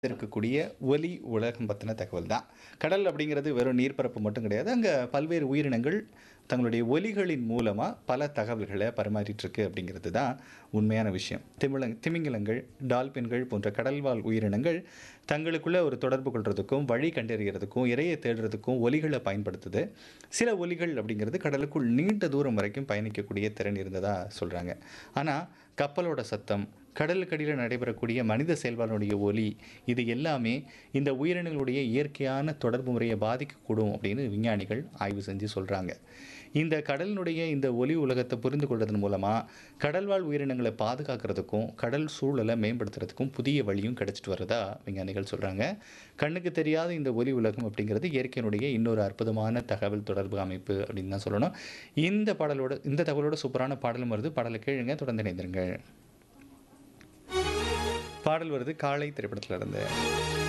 இருக்கக்கூடிய ஒலி உலகம் பற்றின தகவல் தான் கடல் அப்படிங்கிறது வெறும் நீர்ப்பரப்பு மட்டும் கிடையாது அங்கே பல்வேறு உயிரினங்கள் தங்களுடைய ஒலிகளின் மூலமாக பல தகவல்களை பரிமாறிட்டு இருக்கு அப்படிங்கிறது தான் உண்மையான விஷயம் திமிழங் திமிங்கலங்கள் டால்பின்கள் போன்ற கடல்வாழ் உயிரினங்கள் தங்களுக்குள்ள ஒரு தொடர்பு கொள்றதுக்கும் வழி கண்டறியறதுக்கும் இரையை தேடுறதுக்கும் ஒலிகளை பயன்படுத்துது சில ஒலிகள் அப்படிங்கிறது கடலுக்குள் நீண்ட தூரம் வரைக்கும் பயணிக்கக்கூடிய திறன் இருந்ததா சொல்கிறாங்க ஆனால் கப்பலோட சத்தம் கடலுக்கடியில் நடைபெறக்கூடிய மனித செயல்பாடுடைய ஒலி இது எல்லாமே இந்த உயிரினங்களுடைய இயற்கையான தொடர்பு முறையை பாதிக்கக்கூடும் அப்படின்னு விஞ்ஞானிகள் ஆய்வு செஞ்சு சொல்கிறாங்க இந்த கடலினுடைய இந்த ஒலி உலகத்தை புரிந்து கொள்வதன் மூலமாக கடல்வாழ் உயிரினங்களை பாதுகாக்கிறதுக்கும் கடல் சூழலை மேம்படுத்துறதுக்கும் புதிய வழியும் கிடைச்சிட்டு வரதா விஞ்ஞானிகள் சொல்கிறாங்க கண்ணுக்கு தெரியாத இந்த ஒலி உலகம் அப்படிங்கிறது இயற்கையினுடைய இன்னொரு அற்புதமான தகவல் தொடர்பு அமைப்பு அப்படின்னு தான் சொல்லணும் இந்த பாடலோட இந்த தகவலோட சூப்பரான பாடலும் வருது பாடலை கேளுங்க தொடர்ந்து இணைந்திருங்க பாடல் வருது காலை திரைப்படத்துல இருந்து